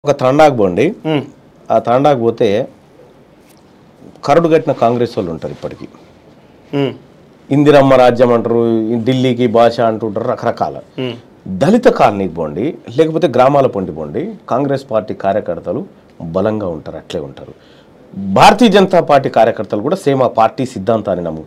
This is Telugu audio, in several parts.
ఒక తండాకు పోండి ఉమ్, ఆ తండాకు పోతే కరడు కట్టిన కాంగ్రెస్ వాళ్ళు ఉంటారు ఇప్పటికీ ఉమ్, ఇందిరమ్మ రాజ్యం అంటారు ఈ ఢిల్లీకి భాష అంటుంటారు రకరకాల ఉమ్, దళిత కాలనీకి పోండి లేకపోతే గ్రామాల పొంటి పోండి కాంగ్రెస్ పార్టీ కార్యకర్తలు బలంగా ఉంటారు అట్లే ఉంటారు భారతీయ జనతా పార్టీ కార్యకర్తలు కూడా సేమ్ ఆ పార్టీ సిద్ధాంతాన్ని నమ్ము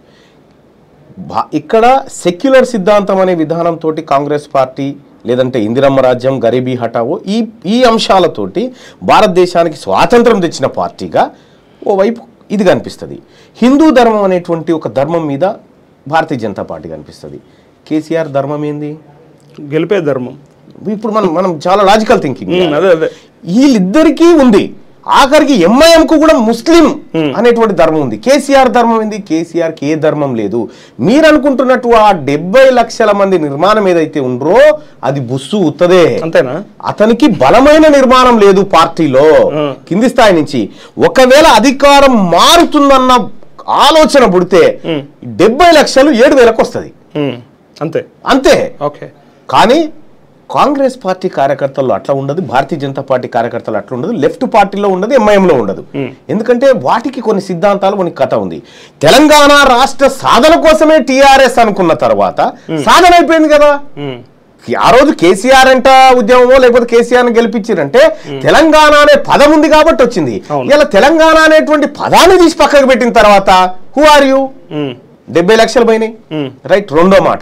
భా- ఇక్కడ సెక్యులర్ సిద్ధాంతం అనే విధానంతో కాంగ్రెస్ పార్టీ లేదంటే ఇందిరమ్మ రాజ్యం గరీబీ హఠావో ఈ ఈ అంశాలతోటి భారతదేశానికి స్వాతంత్రం తెచ్చిన పార్టీగా ఓవైపు ఇది కనిపిస్తుంది హిందూ ధర్మం అనేటువంటి ఒక ధర్మం మీద భారతీయ జనతా పార్టీ కనిపిస్తుంది కేసీఆర్ ధర్మం ఏంది గెలిపే ధర్మం ఇప్పుడు మనం మనం చాలా లాజికల్ థింకింగ్ ఉమ్, అదే అదే వీళ్ళిద్దరికీ ఉంది ఆఖరికి ఎంఐఎం కు కూడా ముస్లిం అనేటువంటి ధర్మం ఉంది కేసీఆర్ ధర్మం ఏంది కేసీఆర్ కి ఏ ధర్మం లేదు మీరు అనుకుంటున్నట్టు ఆ డెబ్బై లక్షల మంది నిర్మాణం ఏదైతే ఉండ్రో అది బుస్సు ఉత్తదే అంతేనా అతనికి బలమైన నిర్మాణం లేదు పార్టీలో Hmm. కింది స్థాయి నుంచి ఒకవేళ అధికారం మారుతుందన్న ఆలోచన పుడితే డెబ్బై లక్షలు ఏడు వేలకు వస్తుంది ఉమ్, అంతే అంతే ఓకే కానీ కాంగ్రెస్ పార్టీ కార్యకర్తల్లో అట్లా ఉండదు భారతీయ జనతా పార్టీ కార్యకర్తలు అట్లా ఉండదు లెఫ్ట్ పార్టీలో ఉండదు ఎంఐఎంలో ఉండదు ఎందుకంటే వాటికి కొన్ని సిద్ధాంతాలు కొన్ని కథ ఉంది తెలంగాణ రాష్ట్ర సాధన కోసమే టీఆర్ఎస్ అనుకున్న తర్వాత సాధన అయిపోయింది కదా ఉమ్, ఆ రోజు కేసీఆర్ అంట ఉద్యమమో లేకపోతే కేసీఆర్ ని గెలిపించారంటే తెలంగాణ అనే పదం ఉంది కాబట్టి వచ్చింది అవును. ఇలా తెలంగాణ అనేటువంటి పదాన్ని తీసి పక్కకు పెట్టిన తర్వాత హూ ఆర్ యూ ఉమ్, డెబ్బై లక్షలు పోయినాయి ఉమ్, రైట్ రెండో మాట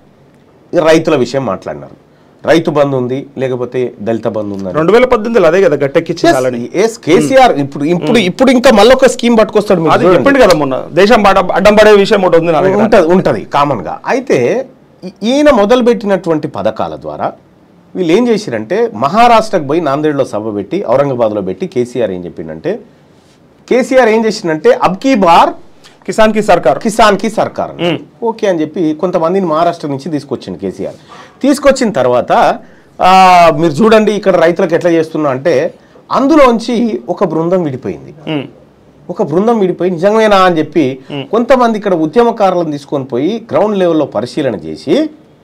ఈ రైతుల విషయం మాట్లాడినారు రైతు బంధు ఉంది లేకపోతే దళిత బంధు ఉంది రెండు వేల పద్దెనిమిదిలో అదే కదా గట్టెక్కిచ్చింది ఎస్ కేసీఆర్ ఇప్పుడు ఇప్పుడు ఇప్పుడు ఇంకా మళ్ళొక స్కీమ్ పట్టుకొస్తాడు మీరు అది చూడండి. చెప్పిండు కదా మొన్న దేశం బాట అడ్డం పడే విషయం ఒకటి ఉంది నా దగ్గర ఉంటది ఉంటది కామన్ గా అయితే ఈ- ఈయన మొదలుపెట్టినటువంటి పథకాల ద్వారా వీళ్ళు ఏం చేసిరంటే మహారాష్ట్రకు పోయి నాందేడ్లో సభ పెట్టి ఔరంగాబాద్లో పెట్టి కేసీఆర్ ఏం చెప్పిండంటే కేసీఆర్ ఏం చేసిండంటే అబ్కీ బార్ కిసాన్ కి సర్కార్ కిసాన్ కి సర్కార్ అన్నాడు. ఓకే అని చెప్పి కొంతమందిని మహారాష్ట్ర నుంచి తీసుకొచ్చింది కేసీఆర్ తీసుకొచ్చిన తర్వాత ఆ, మీరు చూడండి ఇక్కడ రైతులకు ఎట్లా చేస్తున్నా అంటే అందులోంచి ఒక బృందం విడిపోయింది ఉమ్, ఒక బృందం విడిపోయి నిజమేనా అని చెప్పి కొంతమంది ఇక్కడ ఉద్యమకారులను తీసుకొని పోయి గ్రౌండ్ లెవెల్లో పరిశీలన చేసి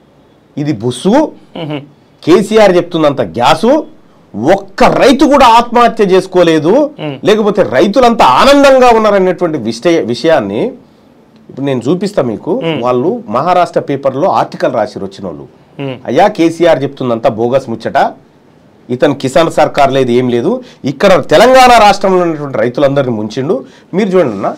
ఇది బుస్సు ఉహు, కేసీఆర్ చెప్తున్నంత గ్యాసు ఒక్క రైతు కూడా ఆత్మహత్య చేసుకోలేదు లేకపోతే రైతులంతా ఆనందంగా ఉన్నారనేటువంటి విషయ విషయాన్ని ఇప్పుడు నేను చూపిస్తా మీకు వాళ్ళు మహారాష్ట్ర పేపర్లో ఆర్టికల్ రాసిరు వచ్చిన వాళ్ళు ఉమ్, అయ్యా కేసీఆర్ చెప్తున్నంత బోగస్ ముచ్చట ఇతను కిసాన్ సర్కార్ లేదు ఏం లేదు ఇక్కడ తెలంగాణ రాష్ట్రంలో ఉన్నటువంటి రైతులందరినీ ముంచిండు మీరు చూడండి అన్న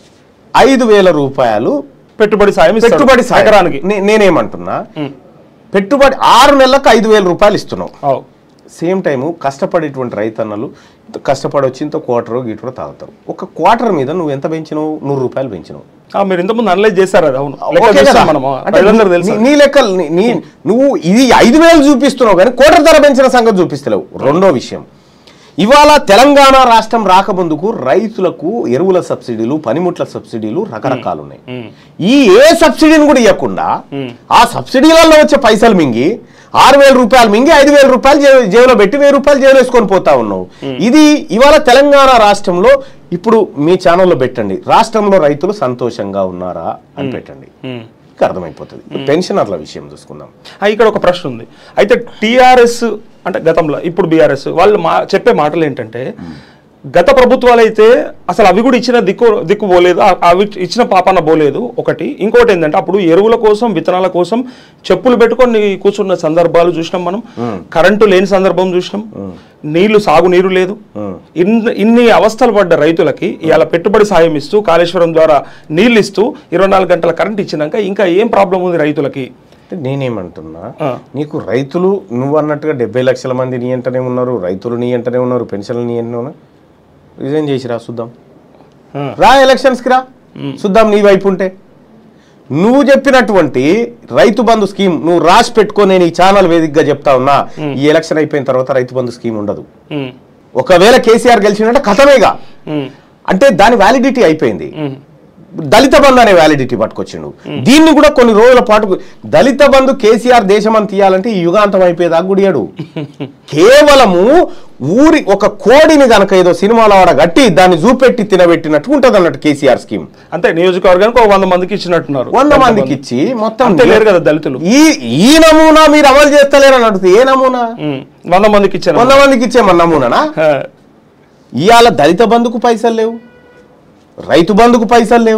ఐదు వేల రూపాయలు పెట్టుబడి సాయం ఇస్తాడు. పెట్టుబడి సాయం. ఎకరానికి నే- నేనేమంటున్నా ఉమ్, పెట్టుబడి ఆరు నెలలకు ఐదు వేల రూపాయలు ఇస్తున్నాం అవు. సేమ్ టైము కష్టపడేటువంటి రైతన్నలు ఇంత కష్టపడి వచ్చి ఇంత క్వార్టర్ గీటరో తాగుతారు ఒక క్వార్టర్ మీద నువ్వు ఎంత పెంచినావు నూరు రూపాయలు పెంచినావు ఆ, మీరు ఇంతకుముందు అనలైజ్ చేశారు అది అవును లెక్క ఓకే కదా? చూసాం మనము అంటే ప్రజలందరూ తెలుసు నీ- నీ లెక్కలు నీ- నీ నువ్వు ఇది ఐదు వేలు చూపిస్తున్నావు కానీ కోటర్ ధర పెంచిన సంగతి చూపిస్తలేవు రెండో విషయం ఇవాళ తెలంగాణ రాష్ట్రం రాకముందుకు రైతులకు ఎరువుల సబ్సిడీలు పనిముట్ల సబ్సిడీలు రకరకాలు ఉన్నాయి ఉమ్, ఈ ఏ సబ్సిడీని కూడా ఇవ్వకుండా ఆ సబ్సిడీలలో వచ్చే పైసలు మింగి ఆరు వేల రూపాయలు మింగి ఐదు వేల రూపాయలు జే- జేబులో పెట్టి వెయ్యి రూపాయలు జేబులో వేసుకొని పోతా ఉన్నావు ఇది ఇవాళ తెలంగాణ రాష్ట్రంలో ఇప్పుడు మీ ఛానల్లో పెట్టండి రాష్ట్రంలో రైతులు సంతోషంగా ఉన్నారా అని పెట్టండి ఉమ్. ఇంకా అర్థమైపోతుంది ఇప్పుడు పెన్షనర్ల విషయం చూసుకుందాం ఆ, ఇక్కడ ఒక ప్రశ్న ఉంది అయితే టీఆర్ఎస్ అంటే గతంలో ఇప్పుడు బీఆర్ఎస్ వాళ్ళు మా చెప్పే మాటలు ఏంటంటే గత ప్రభుత్వాలు అయితే అసలు అవి కూడా ఇచ్చిన దిక్కు దిక్కు పోలేదు ఆ- అవి ఇచ్చిన పాపన పోలేదు ఒకటి ఇంకోటి ఏంటంటే అప్పుడు ఎరువుల కోసం విత్తనాల కోసం చెప్పులు పెట్టుకొని కూర్చున్న సందర్భాలు చూసినాం మనం కరెంటు లేని సందర్భం చూసినాం నీళ్లు సాగు నీరు లేదు ఇన్ని ఇన్ని అవస్థలు పడ్డ రైతులకి ఇవాళ పెట్టుబడి సాయం ఇస్తూ కాళేశ్వరం ద్వారా నీళ్ళు ఇస్తూ ఇరవై నాలుగు గంటల కరెంట్ ఇచ్చినాక ఇంకా ఏం ప్రాబ్లం ఉంది రైతులకి అంటే నేనేమంటున్నా ఆ. నీకు రైతులు నువ్వు అన్నట్టుగా డెబ్బై లక్షల మంది నీ ఎంటనే ఉన్నారు రైతులు నీ ఎంటనే ఉన్నారు పెన్షన్లు నీ ఎంటనే ఉన్నారు రిజైన్ చేసిరా చూద్దాం ఆ. రా ఎలక్షన్స్కి రా చూద్దాం నీ వైపు ఉంటే నువ్వు చెప్పినటువంటి రైతు బంధు స్కీమ్ నువ్వు రాసి పెట్టుకో నేను ఈ ఛానల్ వేదికగా చెప్తా ఉన్నా ఈ ఎలక్షన్ అయిపోయిన తర్వాత రైతు బంధు స్కీమ్ ఉండదు ఉమ్, ఒకవేళ కేసీఆర్ గెలిచినట్టే కథమేగా ఉమ్, అంటే దాని వ్యాలిడిటీ అయిపోయింది ఉమ్. దళిత బంధు అనే వ్యాలిడిటీ పట్టుకొచ్చిండు దీన్ని కూడా కొన్ని రోజుల పాటు దళిత బంధు కేసీఆర్ దేశం అని తీయాలంటే ఈ యుగాంతం అయిపోయేదాకా గుడియాడు కేవలము ఊరి ఒక కోడిని గనక ఏదో సినిమాలో ఆడ గట్టి దాన్ని చూపెట్టి తినబెట్టినట్టు ఉంటుంది అన్నట్టు కేసీఆర్ స్కీమ్ అంతే నియోజకవర్గానికి ఒక వంద మందికి ఇచ్చినట్టున్నారు వంద మందికి ఇచ్చి మొత్తం అంతే లేరు కదా దళితులు ఈ ఈ నమూనా మీరు అమలు చేస్తలేరు అని అడుగుతుంది ఏ నమూనా ఉమ్, వంద మందికి ఇచ్చారు వంద మందికి ఇచ్చేమన్న నమూనానా ఆ, ఇవాళ దళిత బంధుకు పైసలు లేవు రైతు బంధుకు పైసలు లేవు